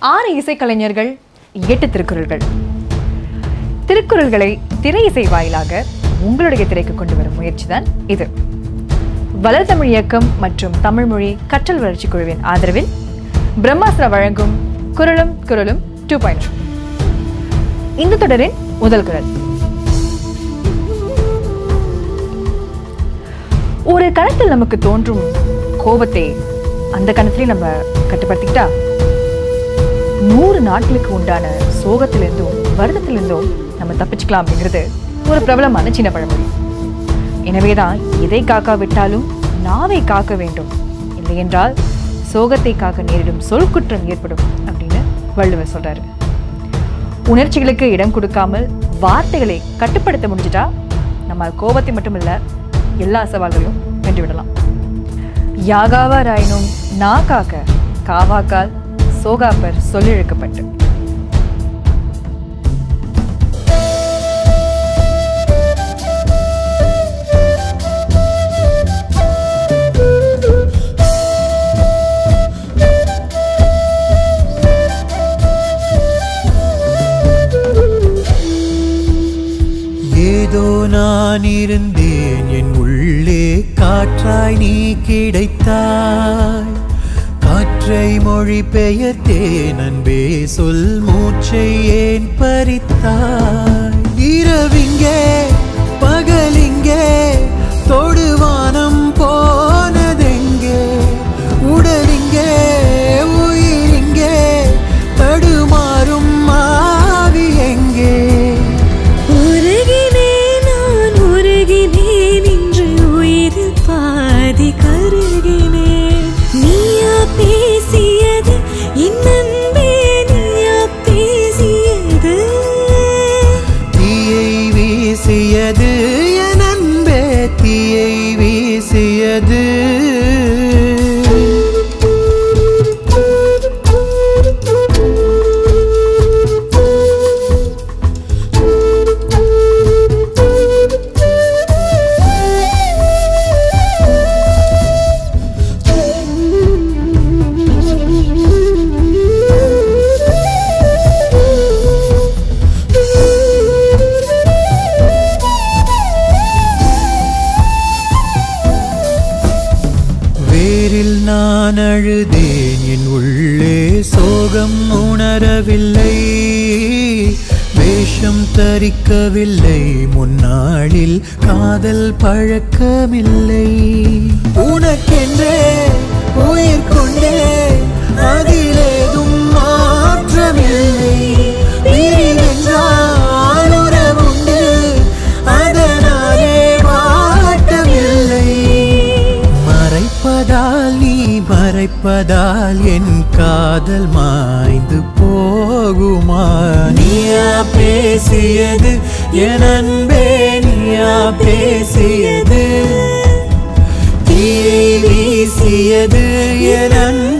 ஆறு இசைக்கலைஞர்கள் எட்டு திருக்குறள்கள் திருக்குறள்களை திரை இசை வாயிலாக உங்களுடைய திரைக்கு கொண்டு வரும் முயற்சி தான் இது வளர்தமிழ் இயக்கம் மற்றும் தமிழ் மொழி கற்றல் வளர்ச்சி குழுவின் ஆதரவில் பிரம்மாஸ்திரா வழங்கும் குரலும் குரலும் டூ பாயிண்ட் இந்த தொடரின் முதல் குரல் ஒரு கணத்தில் நமக்கு தோன்றும் கோபத்தை அந்த கணத்திலே நம்ம கட்டுப்படுத்திக்கிட்டா நூறு நாட்களுக்கு உண்டான சோகத்திலிருந்தும் வருத்தத்திலிருந்தும் நம்ம தப்பிச்சுக்கலாம் அப்படிங்கிறது ஒரு பிரபலமான சின்ன பழமொழி எனவேதான் எதை காக்காவிட்டாலும் நாவை காக்க வேண்டும் இல்லையென்றால் சோகத்தை காக்க நேரிடும் சொல் குற்றம் ஏற்படும் அப்படின்னு வள்ளுவர் சொல்றாரு உணர்ச்சிகளுக்கு இடம் கொடுக்காமல் வார்த்தைகளை கட்டுப்படுத்த முடிஞ்சிட்டா நம்ம கோபத்தை மட்டுமில்ல எல்லா சவால்களையும் வென்று விடலாம் யாகாவாராயினும் நா காக்க காவாக்கால் சோகாப்பர் சொல்லிழுக்கப்பட்டு ஏதோ நான் இருந்தேன் என் உள்ளே காற்றாய் நீ கிடைத்தாய் காற்றை மொழி பெயர்த்தேன் அன்பே சொல் மூச்சை ஏன் பறித்தாய் இரவிங்கே பகலிங்கே தொடுவானம் போனதெங்கே உடலிங்கே உயிரிங்கே தடுமாறும் மாவி எங்கே உருகினேன் நான் உருகினேன் இன்று உயிர் பாதி கருகினேன் நீயா பேசியது என் அன்பே நீயா பேசியது தீயை வீசியது என் அன்பே தீயை வீசியது வேரில் நான் அழுதேன் என் உள்ளே சோகம் உணரவில்லை வேஷம் தரிக்கவில்லை முன்னாளில் காதல் பழக்கமில்லை உனக்கென்றே உயிர் கொண்டே அதிலேதும் மாற்றமில்லை பிரிவென்றால் உறவுண்டு அதனாலே மாட்டமில்லை மறைப்பதால் நீ மறைப்பதால் என் காதல் மாய்ந்து போகுமா நீயா பேசியது என் அன்பே நீயா பேசியது தீயை வீசியது என் அன்பே